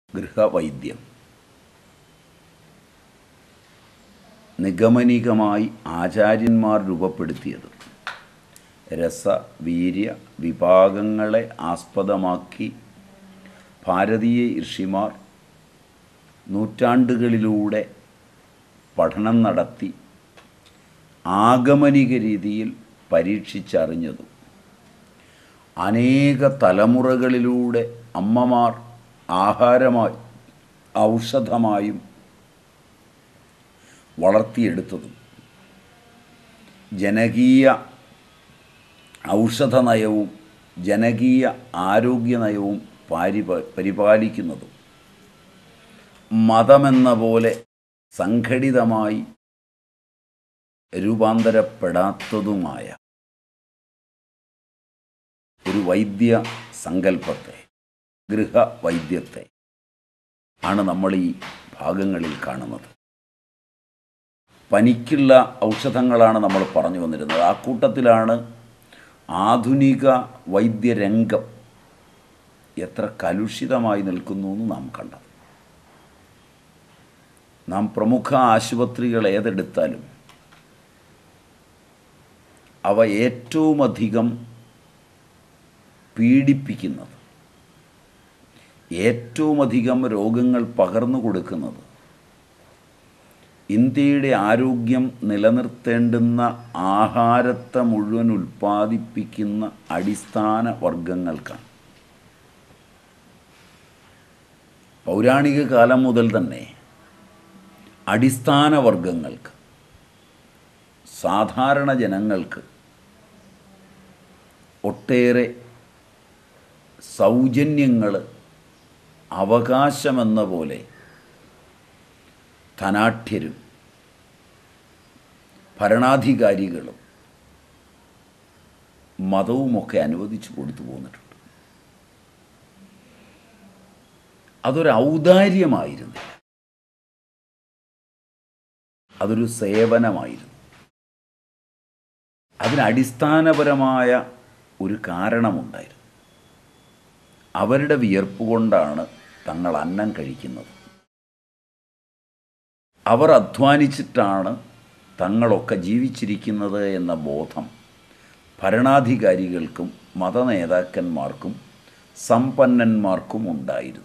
ഗൃഹവൈദ്യം നിഗമനികമായി ആചാര്യന്മാർ രൂപപ്പെടുത്തിയത് രസ വീര്യ വിഭാഗങ്ങളെ ആസ്പദമാക്കി ഭാരതീയ ഋഷിമാർ നൂറ്റാണ്ടുകളിലൂടെ പഠനം നടത്തി ആഗമനിക രീതിയിൽ പരീക്ഷിച്ചറിഞ്ഞതും അനേക തലമുറകളിലൂടെ അമ്മമാർ ആഹാരമായി ഔഷധമായും വളർത്തിയെടുത്തതും ജനകീയ ഔഷധ നയവും ജനകീയ ആരോഗ്യ നയവും പാരിപ പരിപാലിക്കുന്നതും മതമെന്ന പോലെ സംഘടിതമായി രൂപാന്തരപ്പെടാത്തതുമായ ഒരു വൈദ്യ സങ്കല്പത്തെ ഗൃഹവൈദ്യത്തെ ആണ് നമ്മൾ ഈ ഭാഗങ്ങളിൽ കാണുന്നത് പനിക്കുള്ള ഔഷധങ്ങളാണ് നമ്മൾ പറഞ്ഞു വന്നിരുന്നത് ആ കൂട്ടത്തിലാണ് ആധുനിക വൈദ്യരംഗം എത്ര കലുഷിതമായി നിൽക്കുന്നു എന്ന് നാം കണ്ടത് നാം പ്രമുഖ ആശുപത്രികൾ ഏതെടുത്താലും അവ ഏറ്റവുമധികം പീഡിപ്പിക്കുന്നത് ഏറ്റവുമധികം രോഗങ്ങൾ പകർന്നു കൊടുക്കുന്നത് ഇന്ത്യയുടെ ആരോഗ്യം നിലനിർത്തേണ്ടുന്ന ആഹാരത്തെ മുഴുവൻ ഉൽപ്പാദിപ്പിക്കുന്ന അടിസ്ഥാന വർഗങ്ങൾക്കാണ് പൗരാണിക കാലം മുതൽ തന്നെ അടിസ്ഥാന വർഗങ്ങൾക്ക് സാധാരണ ജനങ്ങൾക്ക് ഒട്ടേറെ സൗജന്യങ്ങൾ അവകാശമെന്ന പോലെ ധനാഠ്യരും ഭരണാധികാരികളും മതവുമൊക്കെ അനുവദിച്ചു കൊടുത്തു പോന്നിട്ടുണ്ട് അതൊരു ഔദാര്യമായിരുന്നില്ല അതൊരു സേവനമായിരുന്നു അതിന് അടിസ്ഥാനപരമായ ഒരു കാരണമുണ്ടായിരുന്നു അവരുടെ വിയർപ്പ് കൊണ്ടാണ് തങ്ങൾ അന്നം കഴിക്കുന്നത് അവർ അധ്വാനിച്ചിട്ടാണ് തങ്ങളൊക്കെ ജീവിച്ചിരിക്കുന്നത് എന്ന ബോധം ഭരണാധികാരികൾക്കും മതനേതാക്കന്മാർക്കും സമ്പന്നന്മാർക്കും ഉണ്ടായിരുന്നു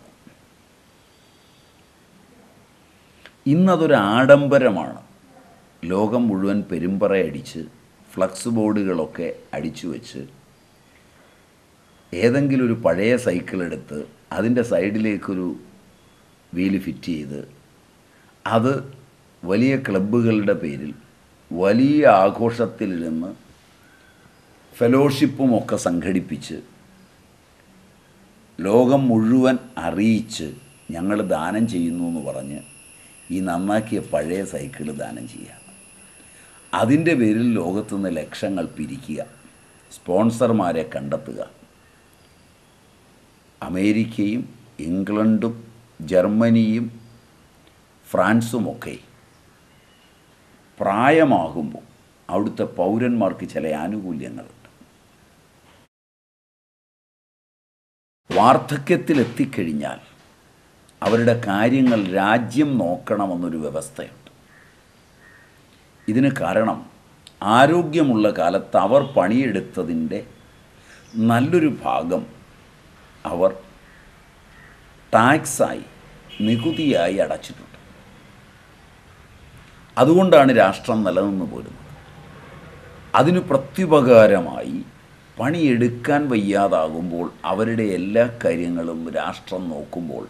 ഇന്നതൊരു ആഡംബരമാണ് ലോകം മുഴുവൻ പെരുമ്പറയടിച്ച് ഫ്ലക്സ് ബോർഡുകളൊക്കെ അടിച്ചു വെച്ച് ഏതെങ്കിലും ഒരു പഴയ സൈക്കിൾ എടുത്ത് അതിൻ്റെ സൈഡിലേക്കൊരു വീല് ഫിറ്റ് ചെയ്ത് അത് വലിയ ക്ലബ്ബുകളുടെ പേരിൽ വലിയ ആഘോഷത്തിലിരുന്ന് ഫെലോഷിപ്പുമൊക്കെ സംഘടിപ്പിച്ച് ലോകം മുഴുവൻ അറിയിച്ച് ഞങ്ങൾ ദാനം ചെയ്യുന്നു എന്ന് പറഞ്ഞ് ഈ നന്നാക്കിയ പഴയ സൈക്കിൾ ദാനം ചെയ്യുക അതിൻ്റെ പേരിൽ ലോകത്തുനിന്ന് ലക്ഷങ്ങൾ പിരിക്കുക സ്പോൺസർമാരെ കണ്ടെത്തുക അമേരിക്കയും ഇംഗ്ലണ്ടും ജർമ്മനിയും ഫ്രാൻസുമൊക്കെ പ്രായമാകുമ്പോൾ അവിടുത്തെ പൗരന്മാർക്ക് ചില ആനുകൂല്യങ്ങളുണ്ട് വാർദ്ധക്യത്തിലെത്തിക്കഴിഞ്ഞാൽ അവരുടെ കാര്യങ്ങൾ രാജ്യം നോക്കണമെന്നൊരു വ്യവസ്ഥയുണ്ട് ഇതിന് കാരണം ആരോഗ്യമുള്ള കാലത്ത് അവർ പണിയെടുത്തതിൻ്റെ നല്ലൊരു ഭാഗം അവർ ടാക്സായി നികുതിയായി അടച്ചിട്ടുണ്ട് അതുകൊണ്ടാണ് രാഷ്ട്രം നിലനിന്ന് പോരുന്നത് അതിന് പ്രത്യുപകാരമായി പണിയെടുക്കാൻ വയ്യാതാകുമ്പോൾ അവരുടെ എല്ലാ കാര്യങ്ങളും രാഷ്ട്രം നോക്കുമ്പോൾ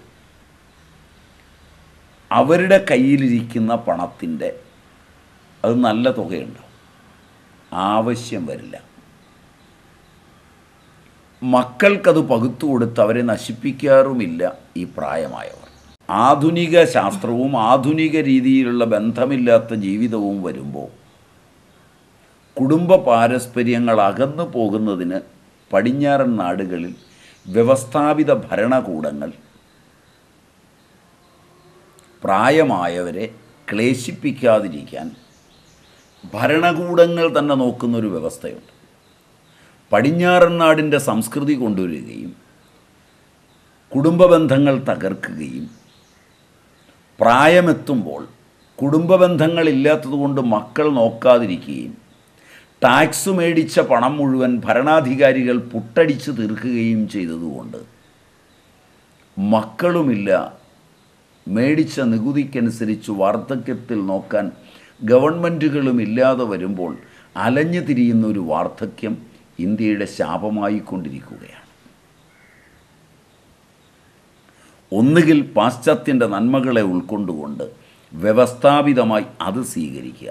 അവരുടെ കയ്യിലിരിക്കുന്ന പണത്തിൻ്റെ അത് നല്ല തുകയുണ്ടാവും ആവശ്യം വരില്ല മക്കൾക്കത് പകുത്തു കൊടുത്ത് അവരെ നശിപ്പിക്കാറുമില്ല ഈ പ്രായമായവർ ആധുനിക ശാസ്ത്രവും ആധുനിക രീതിയിലുള്ള ബന്ധമില്ലാത്ത ജീവിതവും വരുമ്പോൾ കുടുംബ പാരസ്പര്യങ്ങൾ അകന്നു പോകുന്നതിന് പടിഞ്ഞാറൻ നാടുകളിൽ വ്യവസ്ഥാപിത ഭരണകൂടങ്ങൾ പ്രായമായവരെ ക്ലേശിപ്പിക്കാതിരിക്കാൻ ഭരണകൂടങ്ങൾ തന്നെ നോക്കുന്നൊരു വ്യവസ്ഥയുണ്ട് പടിഞ്ഞാറൻ നാടിൻ്റെ സംസ്കൃതി കൊണ്ടുവരികയും കുടുംബ ബന്ധങ്ങൾ തകർക്കുകയും പ്രായമെത്തുമ്പോൾ കുടുംബ ബന്ധങ്ങളില്ലാത്തതുകൊണ്ട് മക്കൾ നോക്കാതിരിക്കുകയും ടാക്സ് മേടിച്ച പണം മുഴുവൻ ഭരണാധികാരികൾ പുട്ടടിച്ച് തീർക്കുകയും ചെയ്തതുകൊണ്ട് മക്കളുമില്ല മേടിച്ച നികുതിക്കനുസരിച്ച് വാർദ്ധക്യത്തിൽ നോക്കാൻ ഗവൺമെൻറ്റുകളും ഇല്ലാതെ വരുമ്പോൾ അലഞ്ഞു തിരിയുന്ന ഒരു വാർദ്ധക്യം ഇന്ത്യയുടെ ശാപമായിക്കൊണ്ടിരിക്കുകയാണ് ഒന്നുകിൽ പാശ്ചാത്യൻ്റെ നന്മകളെ ഉൾക്കൊണ്ടുകൊണ്ട് വ്യവസ്ഥാപിതമായി അത് സ്വീകരിക്കുക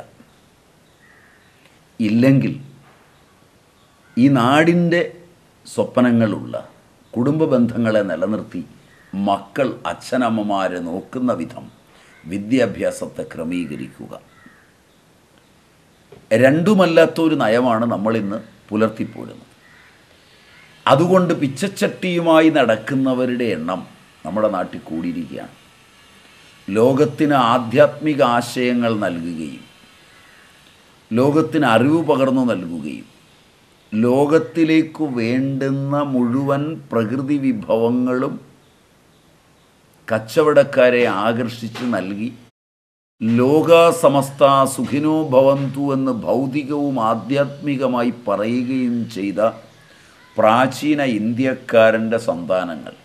ഇല്ലെങ്കിൽ ഈ നാടിൻ്റെ സ്വപ്നങ്ങളുള്ള കുടുംബ ബന്ധങ്ങളെ നിലനിർത്തി മക്കൾ അച്ഛനമ്മമാരെ നോക്കുന്ന വിധം വിദ്യാഭ്യാസത്തെ ക്രമീകരിക്കുക രണ്ടുമല്ലാത്ത ഒരു നയമാണ് നമ്മളിന്ന് പുലർത്തിപ്പോരുന്നത് അതുകൊണ്ട് പിച്ചച്ചട്ടിയുമായി നടക്കുന്നവരുടെ എണ്ണം നമ്മുടെ നാട്ടിൽ കൂടിയിരിക്കുകയാണ് ലോകത്തിന് ആധ്യാത്മിക ആശയങ്ങൾ നൽകുകയും ലോകത്തിന് അറിവ് പകർന്നു നൽകുകയും ലോകത്തിലേക്ക് വേണ്ടുന്ന മുഴുവൻ പ്രകൃതി വിഭവങ്ങളും കച്ചവടക്കാരെ ആകർഷിച്ച് നൽകി ലോക സമസ്ത സുഖിനോ ഭവന്തു എന്ന് ഭൗതികവും ആധ്യാത്മികമായി പറയുകയും ചെയ്ത പ്രാചീന ഇന്ത്യക്കാരൻ്റെ സന്താനങ്ങൾ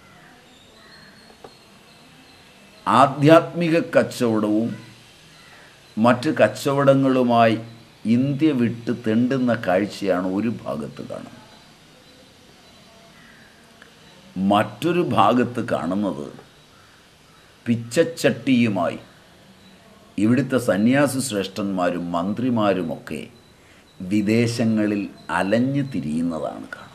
ആധ്യാത്മിക കച്ചവടവും മറ്റ് കച്ചവടങ്ങളുമായി ഇന്ത്യ വിട്ട് തെണ്ടുന്ന കാഴ്ചയാണ് ഒരു ഭാഗത്ത് കാണുന്നത് മറ്റൊരു ഭാഗത്ത് കാണുന്നത് പിച്ചച്ചട്ടിയുമായി ഇവിടുത്തെ സന്യാസി ശ്രേഷ്ഠന്മാരും മന്ത്രിമാരുമൊക്കെ വിദേശങ്ങളിൽ അലഞ്ഞു തിരിയുന്നതാണ് കാണുന്നത്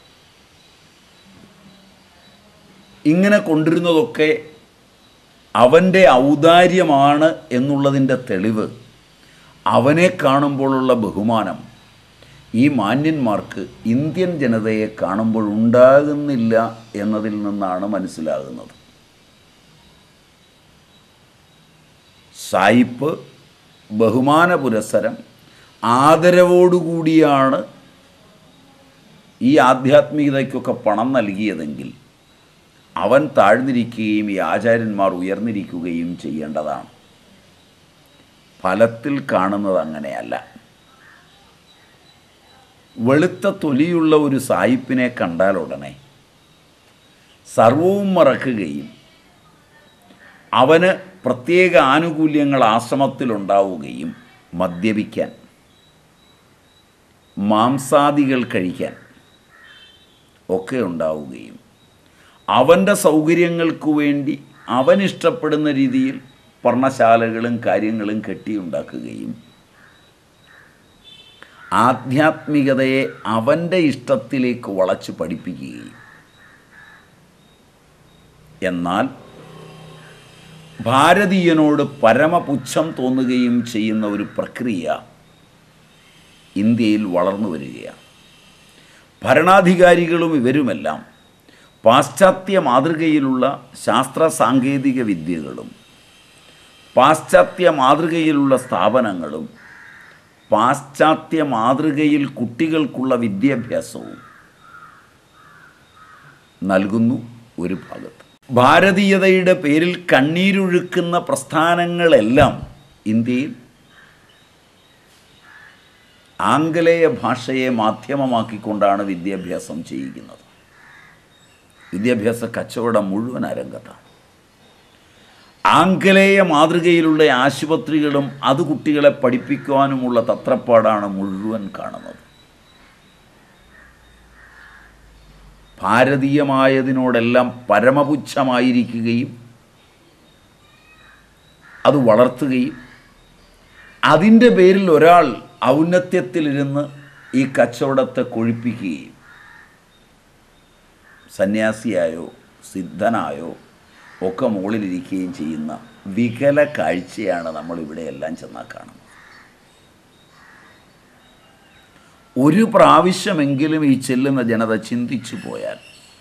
ഇങ്ങനെ കൊണ്ടിരുന്നതൊക്കെ അവൻ്റെ ഔദാര്യമാണ് എന്നുള്ളതിൻ്റെ തെളിവ് അവനെ കാണുമ്പോഴുള്ള ബഹുമാനം ഈ മാന്യന്മാർക്ക് ഇന്ത്യൻ ജനതയെ കാണുമ്പോൾ ഉണ്ടാകുന്നില്ല എന്നതിൽ നിന്നാണ് മനസ്സിലാകുന്നത് സായിപ്പ് ബഹുമാന പുരസ്സരം ആദരവോടുകൂടിയാണ് ഈ ആധ്യാത്മികതയ്ക്കൊക്കെ പണം നൽകിയതെങ്കിൽ അവൻ താഴ്ന്നിരിക്കുകയും ഈ ആചാര്യന്മാർ ഉയർന്നിരിക്കുകയും ചെയ്യേണ്ടതാണ് ഫലത്തിൽ കാണുന്നത് അങ്ങനെയല്ല വെളുത്ത തൊലിയുള്ള ഒരു സായിപ്പിനെ കണ്ടാൽ ഉടനെ സർവവും മറക്കുകയും അവന് പ്രത്യേക ആനുകൂല്യങ്ങൾ ആശ്രമത്തിലുണ്ടാവുകയും മദ്യപിക്കാൻ മാംസാദികൾ കഴിക്കാൻ ഒക്കെ ഉണ്ടാവുകയും അവൻ്റെ സൗകര്യങ്ങൾക്ക് വേണ്ടി അവൻ ഇഷ്ടപ്പെടുന്ന രീതിയിൽ പർണശാലകളും കാര്യങ്ങളും കെട്ടിയുണ്ടാക്കുകയും ആധ്യാത്മികതയെ അവൻ്റെ ഇഷ്ടത്തിലേക്ക് വളച്ച് പഠിപ്പിക്കുകയും എന്നാൽ ഭാരതീയനോട് പരമപുച്ഛം തോന്നുകയും ചെയ്യുന്ന ഒരു പ്രക്രിയ ഇന്ത്യയിൽ വളർന്നു വരികയാണ് ഭരണാധികാരികളും ഇവരുമെല്ലാം പാശ്ചാത്യ മാതൃകയിലുള്ള ശാസ്ത്ര സാങ്കേതിക വിദ്യകളും പാശ്ചാത്യ മാതൃകയിലുള്ള സ്ഥാപനങ്ങളും പാശ്ചാത്യ മാതൃകയിൽ കുട്ടികൾക്കുള്ള വിദ്യാഭ്യാസവും നൽകുന്നു ഒരു ഭാഗത്ത് ഭാരതീയതയുടെ പേരിൽ കണ്ണീരൊഴുക്കുന്ന പ്രസ്ഥാനങ്ങളെല്ലാം ഇന്ത്യയിൽ ആംഗലേയ ഭാഷയെ മാധ്യമമാക്കിക്കൊണ്ടാണ് വിദ്യാഭ്യാസം ചെയ്യിക്കുന്നത് വിദ്യാഭ്യാസ കച്ചവടം മുഴുവൻ അരംഗത്താണ് ആംഗലേയ മാതൃകയിലുള്ള ആശുപത്രികളും അത് കുട്ടികളെ പഠിപ്പിക്കുവാനുമുള്ള തത്രപ്പാടാണ് മുഴുവൻ കാണുന്നത് ഭാരതീയമായതിനോടെല്ലാം പരമപുച്ഛമായിരിക്കുകയും അത് വളർത്തുകയും അതിൻ്റെ പേരിൽ ഒരാൾ ഔന്നത്യത്തിലിരുന്ന് ഈ കച്ചവടത്തെ കൊഴിപ്പിക്കുകയും സന്യാസിയായോ സിദ്ധനായോ ഒക്കെ മുകളിലിരിക്കുകയും ചെയ്യുന്ന വികല കാഴ്ചയാണ് നമ്മളിവിടെ എല്ലാം ചെന്നാൽ കാണുന്നത് ഒരു പ്രാവശ്യമെങ്കിലും ഈ ചെല്ലുന്ന ജനത ചിന്തിച്ചു പോയാൽ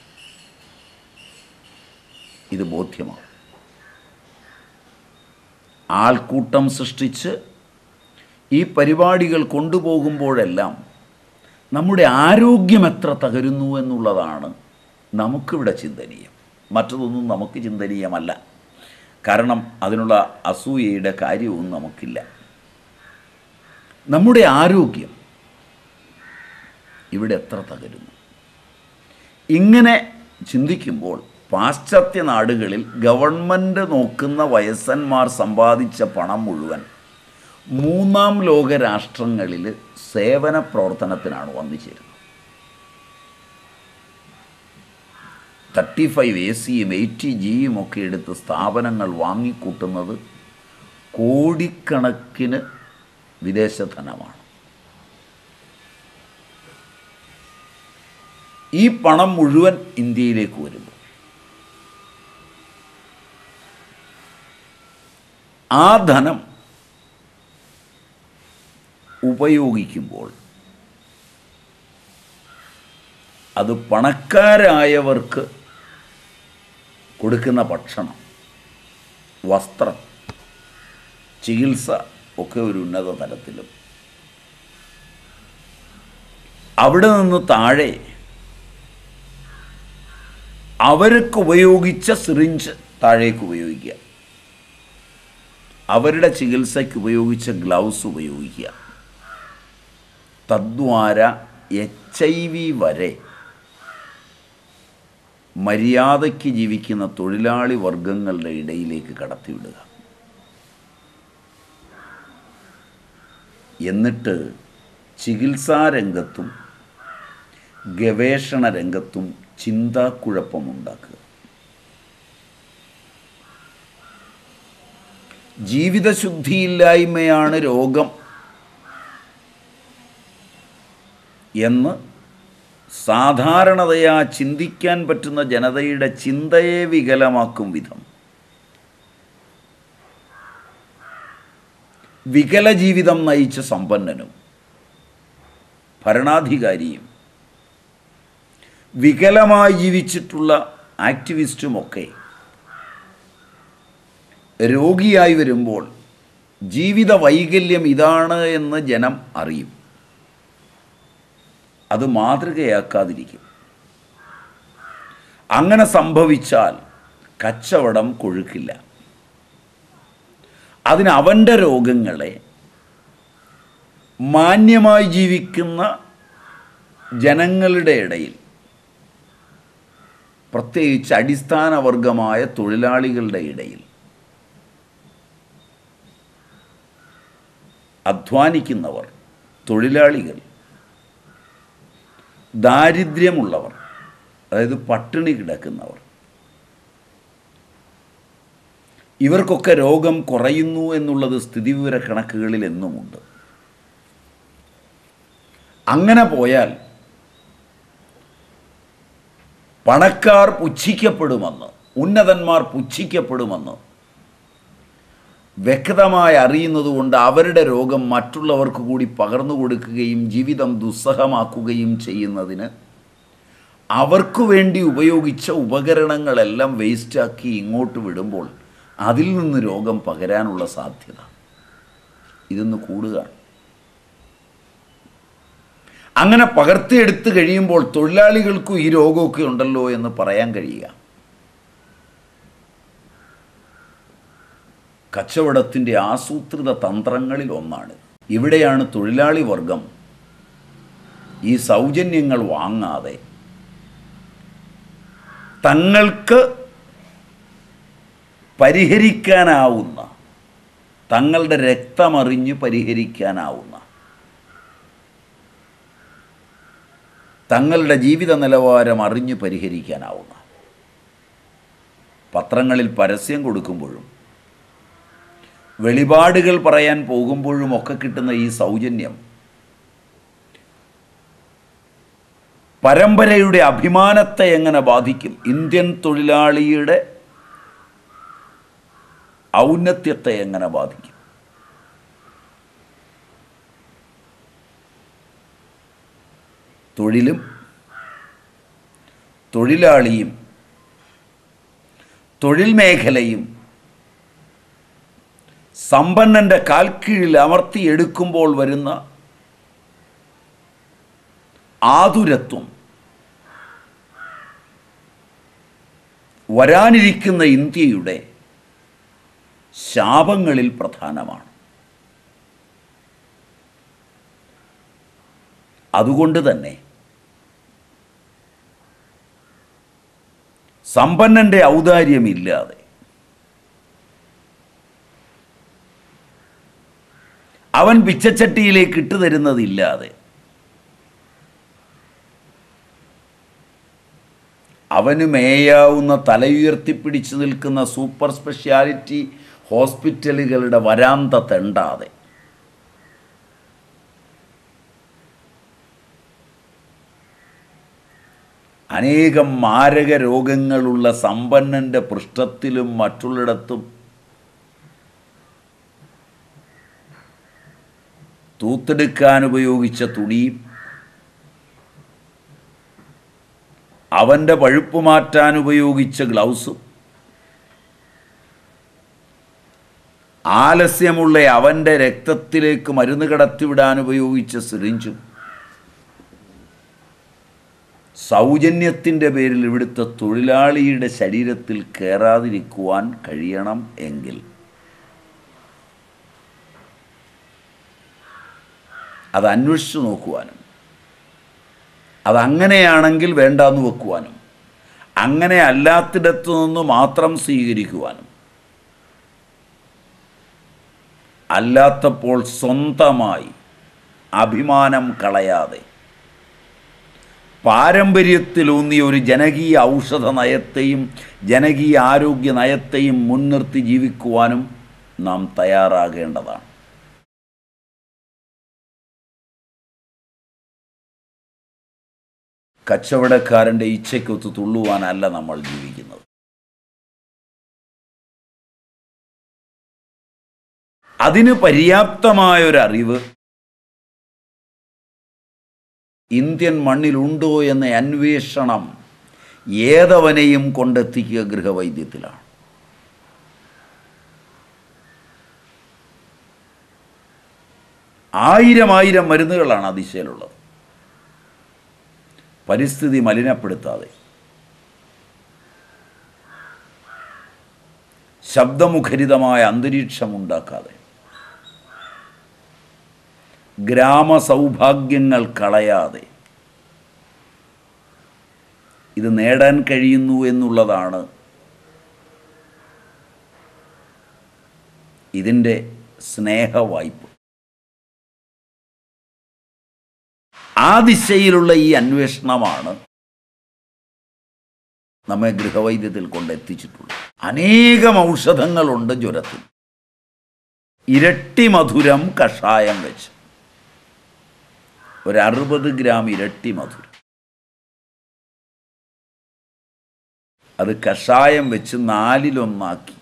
ഇത് ബോധ്യമാവും ആൾക്കൂട്ടം സൃഷ്ടിച്ച് ഈ പരിപാടികൾ കൊണ്ടുപോകുമ്പോഴെല്ലാം നമ്മുടെ ആരോഗ്യം എത്ര തകരുന്നു എന്നുള്ളതാണ് നമുക്കിവിടെ ചിന്തനീയം മറ്റതൊന്നും നമുക്ക് ചിന്തനീയമല്ല കാരണം അതിനുള്ള അസൂയയുടെ കാര്യവും നമുക്കില്ല നമ്മുടെ ആരോഗ്യം ഇവിടെ എത്ര തകരുന്നു ഇങ്ങനെ ചിന്തിക്കുമ്പോൾ പാശ്ചാത്യ നാടുകളിൽ ഗവൺമെൻറ് നോക്കുന്ന വയസ്സന്മാർ സമ്പാദിച്ച പണം മുഴുവൻ മൂന്നാം ലോക രാഷ്ട്രങ്ങളിൽ സേവന പ്രവർത്തനത്തിനാണ് വന്നു ചേരുന്നത് തേർട്ടി ഫൈവ് എ സിയും എയ്റ്റി ജിയും ഒക്കെ എടുത്ത് സ്ഥാപനങ്ങൾ വാങ്ങിക്കൂട്ടുന്നത് കോടിക്കണക്കിന് വിദേശ ധനമാണ് ഈ പണം മുഴുവൻ ഇന്ത്യയിലേക്ക് വരുമ്പോൾ ആ ധനം ഉപയോഗിക്കുമ്പോൾ അത് പണക്കാരായവർക്ക് കൊടുക്കുന്ന ഭക്ഷണം വസ്ത്രം ചികിത്സ ഒക്കെ ഒരു ഉന്നത തലത്തിലും അവിടെ നിന്ന് താഴെ അവർക്ക് ഉപയോഗിച്ച സിറിഞ്ച് താഴേക്ക് ഉപയോഗിക്കുക അവരുടെ ചികിത്സയ്ക്ക് ഉപയോഗിച്ച ഗ്ലൗസ് ഉപയോഗിക്കുക തദ്വാര എച്ച് ഐ വി വരെ മര്യാദയ്ക്ക് ജീവിക്കുന്ന തൊഴിലാളി വർഗങ്ങളുടെ ഇടയിലേക്ക് കടത്തിവിടുക എന്നിട്ട് ചികിത്സാ രംഗത്തും ഗവേഷണ രംഗത്തും ചിന്താക്കുഴപ്പമുണ്ടാക്കുക ജീവിതശുദ്ധിയില്ലായ്മയാണ് രോഗം എന്ന് സാധാരണതയാ ചിന്തിക്കാൻ പറ്റുന്ന ജനതയുടെ ചിന്തയെ വികലമാക്കും വിധം വികല ജീവിതം നയിച്ച സമ്പന്നനും ഭരണാധികാരിയും വികലമായി ജീവിച്ചിട്ടുള്ള ആക്ടിവിസ്റ്റുമൊക്കെ രോഗിയായി വരുമ്പോൾ ജീവിത വൈകല്യം ഇതാണ് എന്ന് ജനം അറിയും അത് മാതൃകയാക്കാതിരിക്കും അങ്ങനെ സംഭവിച്ചാൽ കച്ചവടം കൊഴുക്കില്ല അതിന് അവൻ്റെ രോഗങ്ങളെ മാന്യമായി ജീവിക്കുന്ന ജനങ്ങളുടെ ഇടയിൽ പ്രത്യേകിച്ച് അടിസ്ഥാന വർഗമായ തൊഴിലാളികളുടെ ഇടയിൽ അധ്വാനിക്കുന്നവർ തൊഴിലാളികൾ ദാരിദ്ര്യമുള്ളവർ അതായത് പട്ടിണി കിടക്കുന്നവർ ഇവർക്കൊക്കെ രോഗം കുറയുന്നു എന്നുള്ളത് സ്ഥിതിവിവര കണക്കുകളിൽ എന്നുമുണ്ട് അങ്ങനെ പോയാൽ പണക്കാർ പുച്ഛിക്കപ്പെടുമെന്ന് ഉന്നതന്മാർ പുച്ഛിക്കപ്പെടുമെന്ന് വ്യക്തമായി അറിയുന്നതുകൊണ്ട് അവരുടെ രോഗം മറ്റുള്ളവർക്ക് കൂടി പകർന്നു കൊടുക്കുകയും ജീവിതം ദുസ്സഹമാക്കുകയും ചെയ്യുന്നതിന് അവർക്ക് വേണ്ടി ഉപയോഗിച്ച ഉപകരണങ്ങളെല്ലാം വേസ്റ്റാക്കി ഇങ്ങോട്ട് വിടുമ്പോൾ അതിൽ നിന്ന് രോഗം പകരാനുള്ള സാധ്യത ഇതൊന്ന് കൂടുകയാണ് അങ്ങനെ പകർത്തിയെടുത്ത് കഴിയുമ്പോൾ തൊഴിലാളികൾക്കും ഈ രോഗമൊക്കെ ഉണ്ടല്ലോ എന്ന് പറയാൻ കഴിയുക കച്ചവടത്തിൻ്റെ ആസൂത്രിത തന്ത്രങ്ങളിൽ ഒന്നാണ് ഇവിടെയാണ് തൊഴിലാളി വർഗം ഈ സൗജന്യങ്ങൾ വാങ്ങാതെ തങ്ങൾക്ക് പരിഹരിക്കാനാവുന്ന തങ്ങളുടെ രക്തമറിഞ്ഞ് പരിഹരിക്കാനാവുന്ന തങ്ങളുടെ ജീവിത നിലവാരം അറിഞ്ഞ് പരിഹരിക്കാനാവുന്ന പത്രങ്ങളിൽ പരസ്യം കൊടുക്കുമ്പോഴും വെളിപാടുകൾ പറയാൻ പോകുമ്പോഴും ഒക്കെ കിട്ടുന്ന ഈ സൗജന്യം പരമ്പരയുടെ അഭിമാനത്തെ എങ്ങനെ ബാധിക്കും ഇന്ത്യൻ തൊഴിലാളിയുടെ ഔന്നത്യത്തെ എങ്ങനെ ബാധിക്കും തൊഴിലും തൊഴിലാളിയും തൊഴിൽ മേഖലയും സമ്പന്നൻ്റെ കാൽക്കീഴിൽ അമർത്തിയെടുക്കുമ്പോൾ വരുന്ന ആതുരത്വം വരാനിരിക്കുന്ന ഇന്ത്യയുടെ ശാപങ്ങളിൽ പ്രധാനമാണ് അതുകൊണ്ട് തന്നെ സമ്പന്നൻ്റെ ഔദാര്യമില്ലാതെ അവൻ പിച്ചച്ചട്ടിയിലേക്ക് ഇട്ടു തരുന്നതില്ലാതെ അവന് മേയാവുന്ന തലയുയർത്തിപ്പിടിച്ചു നിൽക്കുന്ന സൂപ്പർ സ്പെഷ്യാലിറ്റി ഹോസ്പിറ്റലുകളുടെ വരാന്ത തെണ്ടാതെ അനേകം മാരക രോഗങ്ങളുള്ള സമ്പന്നൻ്റെ പൃഷ്ഠത്തിലും മറ്റുള്ളിടത്തും തൂത്തെടുക്കാൻ ഉപയോഗിച്ച തുണിയും അവൻ്റെ പഴുപ്പ് മാറ്റാൻ ഉപയോഗിച്ച ഗ്ലൗസും ആലസ്യമുള്ള അവൻ്റെ രക്തത്തിലേക്ക് മരുന്ന് കടത്തിവിടാൻ ഉപയോഗിച്ച സിറിഞ്ചും സൗജന്യത്തിൻ്റെ പേരിൽ ഇവിടുത്തെ തൊഴിലാളിയുടെ ശരീരത്തിൽ കയറാതിരിക്കുവാൻ കഴിയണം എങ്കിൽ അത് അന്വേഷിച്ചു നോക്കുവാനും അതങ്ങനെയാണെങ്കിൽ വേണ്ടാന്ന് വെക്കുവാനും അങ്ങനെ അല്ലാത്തിടത്തു നിന്ന് മാത്രം സ്വീകരിക്കുവാനും അല്ലാത്തപ്പോൾ സ്വന്തമായി അഭിമാനം കളയാതെ പാരമ്പര്യത്തിലൂന്നിയ ഒരു ജനകീയ ഔഷധ നയത്തെയും ജനകീയ ആരോഗ്യ നയത്തെയും മുൻനിർത്തി ജീവിക്കുവാനും നാം തയ്യാറാകേണ്ടതാണ് കച്ചവടക്കാരൻ്റെ ഇച്ഛയ്ക്കൊത്ത് തുള്ളുവാനല്ല നമ്മൾ ജീവിക്കുന്നത് അതിന് പര്യാപ്തമായൊരറിവ് ഇന്ത്യൻ മണ്ണിലുണ്ടോ എന്ന അന്വേഷണം ഏതവനെയും കൊണ്ടെത്തിക്കുക ഗൃഹവൈദ്യത്തിലാണ് ആയിരം ആയിരം മരുന്നുകളാണ് അതിശയിലുള്ളത് പരിസ്ഥിതി മലിനപ്പെടുത്താതെ ശബ്ദമുഖരിതമായ അന്തരീക്ഷം ഉണ്ടാക്കാതെ ഗ്രാമസൗഭാഗ്യങ്ങൾ കളയാതെ ഇത് നേടാൻ കഴിയുന്നു എന്നുള്ളതാണ് ഇതിൻ്റെ സ്നേഹവായ്പ ആ ദിശയിലുള്ള ഈ അന്വേഷണമാണ് നമ്മെ ഗൃഹവൈദ്യത്തിൽ കൊണ്ടെത്തിച്ചിട്ടുള്ളത് അനേകം ഔഷധങ്ങളുണ്ട് ജ്വരത്തിൽ ഇരട്ടി മധുരം കഷായം വെച്ച് ഒരു അറുപത് ഗ്രാം ഇരട്ടി മധുരം അത് കഷായം വെച്ച് നാലിലൊന്നാക്കി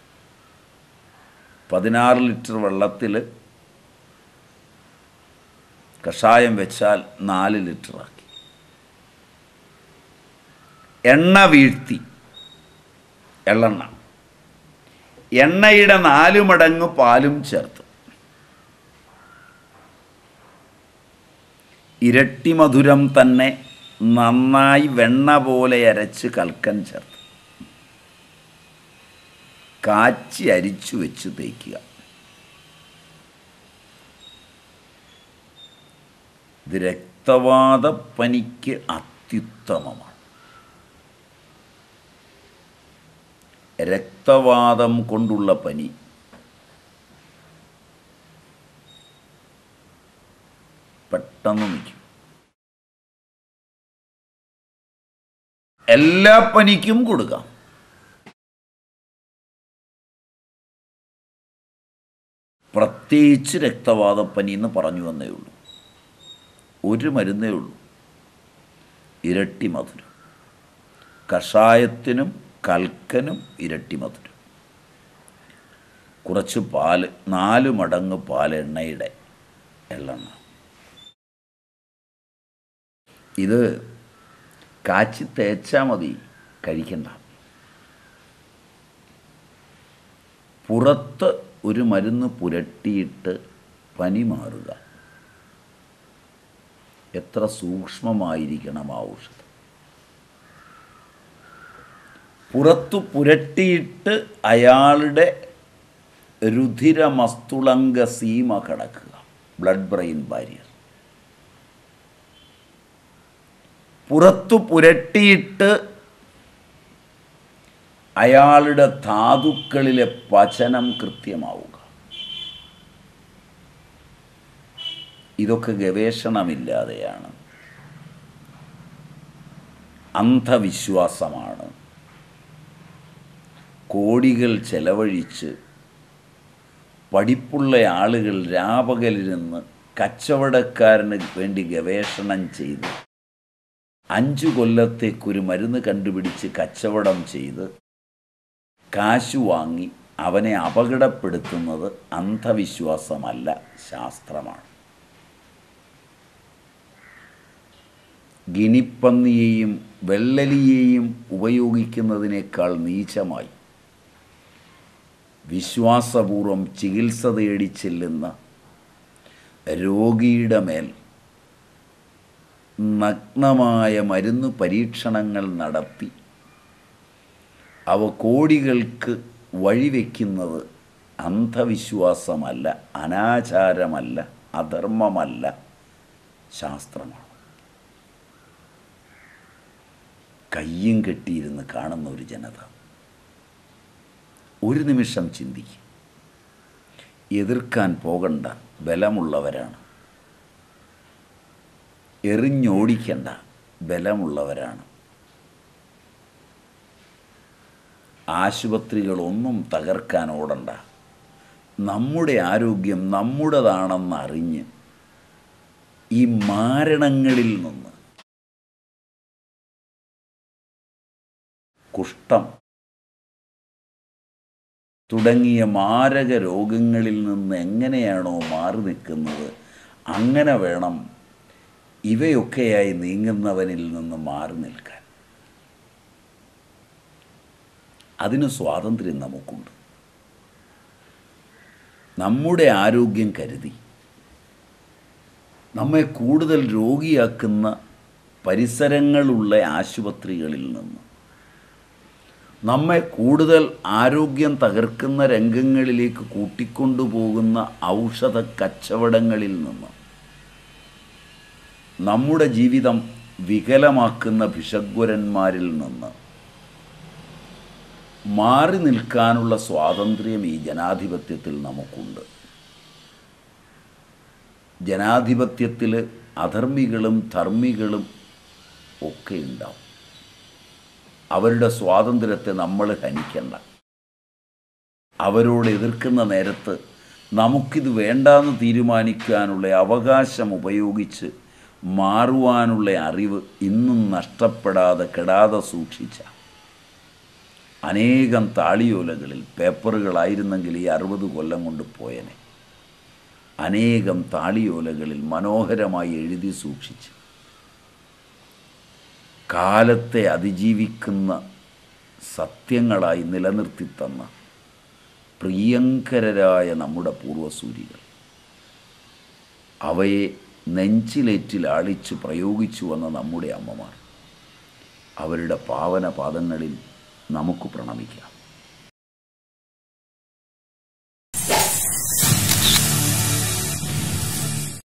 പതിനാറ് ലിറ്റർ വെള്ളത്തിൽ കഷായം വെച്ചാൽ നാല് ലിറ്ററാക്കി എണ്ണ വീഴ്ത്തി എള്ളെണ്ണ എണ്ണയുടെ നാല് മടങ്ങ് പാലും ചേർത്ത് ഇരട്ടി മധുരം തന്നെ നന്നായി വെണ്ണ പോലെ അരച്ച് കൽക്കൻ ചേർത്ത് കാച്ചി അരിച്ചു വെച്ച് തേക്കുക ഇത് രക്തവാതപ്പനിക്ക് അത്യുത്തമമാണ് രക്തവാതം കൊണ്ടുള്ള പനി പെട്ടെന്ന് നിൽക്കും എല്ലാ പനിക്കും കൊടുക്കാം പ്രത്യേകിച്ച് രക്തവാതപ്പനി എന്ന് പറഞ്ഞു വന്നേ ഉള്ളൂ ഒരു മരുന്നേ ഉള്ളൂ ഇരട്ടി മധുരം കഷായത്തിനും കൽക്കനും ഇരട്ടി മധുരം കുറച്ച് പാല് നാല് മടങ്ങ് പാൽ എണ്ണയുടെ എള്ളെണ്ണ ഇത് കാച്ചി തേച്ചാൽ മതി കഴിക്കണ്ട പുറത്ത് ഒരു മരുന്ന് പുരട്ടിയിട്ട് പനി മാറുക എത്ര സൂക്ഷ്മമായിരിക്കണം ആ ഔഷധം പുറത്തു പുരട്ടിയിട്ട് അയാളുടെ രുധിരമസ്തുളങ്ക സീമ കടക്കുക ബ്ലഡ് ബ്രെയിൻ ബാരിയർ പുറത്തു പുരട്ടിയിട്ട് അയാളുടെ ധാതുക്കളിലെ പചനം കൃത്യമാവുക ഇതൊക്കെ ഗവേഷണമില്ലാതെയാണ് അന്ധവിശ്വാസമാണ് കോടികൾ ചെലവഴിച്ച് പഠിപ്പുള്ള ആളുകൾ രാപകലിരുന്ന് കച്ചവടക്കാരന് വേണ്ടി ഗവേഷണം ചെയ്ത് അഞ്ചു കൊല്ലത്തേക്കൊരു മരുന്ന് കണ്ടുപിടിച്ച് കച്ചവടം ചെയ്ത് കാശു വാങ്ങി അവനെ അപകടപ്പെടുത്തുന്നത് അന്ധവിശ്വാസമല്ല ശാസ്ത്രമാണ് ഗിനിപ്പന്നിയെയും വെള്ളലിയെയും ഉപയോഗിക്കുന്നതിനേക്കാൾ നീചമായി വിശ്വാസപൂർവം ചികിത്സ തേടി ചെല്ലുന്ന രോഗിയുടെ മേൽ നഗ്നമായ മരുന്ന് പരീക്ഷണങ്ങൾ നടത്തി അവ കോടികൾക്ക് വഴിവെക്കുന്നത് അന്ധവിശ്വാസമല്ല അനാചാരമല്ല അധർമ്മമല്ല ശാസ്ത്രമാണ് കയ്യും കെട്ടിയിരുന്ന് കാണുന്ന ഒരു ജനത ഒരു നിമിഷം ചിന്തിക്കും എതിർക്കാൻ പോകണ്ട ബലമുള്ളവരാണ് എറിഞ്ഞോടിക്കണ്ട ബലമുള്ളവരാണ് ആശുപത്രികളൊന്നും തകർക്കാൻ ഓടണ്ട നമ്മുടെ ആരോഗ്യം നമ്മുടേതാണെന്നറിഞ്ഞ് ഈ മാരണങ്ങളിൽ നിന്ന് കുഷ്ഠം തുടങ്ങിയ മാരക രോഗങ്ങളിൽ നിന്ന് എങ്ങനെയാണോ മാറി നിൽക്കുന്നത് അങ്ങനെ വേണം ഇവയൊക്കെയായി നീങ്ങുന്നവനിൽ നിന്ന് മാറി നിൽക്കാൻ അതിന് സ്വാതന്ത്ര്യം നമുക്കുണ്ട് നമ്മുടെ ആരോഗ്യം കരുതി നമ്മെ കൂടുതൽ രോഗിയാക്കുന്ന പരിസരങ്ങളുള്ള ആശുപത്രികളിൽ നിന്ന് നമ്മെ കൂടുതൽ ആരോഗ്യം തകർക്കുന്ന രംഗങ്ങളിലേക്ക് കൂട്ടിക്കൊണ്ടുപോകുന്ന ഔഷധ കച്ചവടങ്ങളിൽ നിന്ന് നമ്മുടെ ജീവിതം വികലമാക്കുന്ന ഭിഷഗ്വരന്മാരിൽ നിന്ന് മാറി നിൽക്കാനുള്ള സ്വാതന്ത്ര്യം ഈ ജനാധിപത്യത്തിൽ നമുക്കുണ്ട് ജനാധിപത്യത്തിൽ അധർമ്മികളും ധർമ്മികളും ഒക്കെ ഉണ്ടാവും അവരുടെ സ്വാതന്ത്ര്യത്തെ നമ്മൾ ഹനിക്കണ്ട അവരോട് എതിർക്കുന്ന നേരത്ത് നമുക്കിത് വേണ്ടാന്ന് തീരുമാനിക്കാനുള്ള അവകാശം ഉപയോഗിച്ച് മാറുവാനുള്ള അറിവ് ഇന്നും നഷ്ടപ്പെടാതെ കെടാതെ സൂക്ഷിച്ച അനേകം താളിയോലകളിൽ പേപ്പറുകളായിരുന്നെങ്കിൽ ഈ അറുപത് കൊല്ലം കൊണ്ട് പോയനെ അനേകം താളിയോലകളിൽ മനോഹരമായി എഴുതി സൂക്ഷിച്ച് കാലത്തെ അതിജീവിക്കുന്ന സത്യങ്ങളായി നിലനിർത്തി തന്ന പ്രിയങ്കരരായ നമ്മുടെ പൂർവസൂരികൾ അവയെ നെഞ്ചിലേറ്റിൽ ആളിച്ച് പ്രയോഗിച്ചു വന്ന നമ്മുടെ അമ്മമാർ അവരുടെ പാവന പാദങ്ങളിൽ നമുക്ക് പ്രണമിക്കാം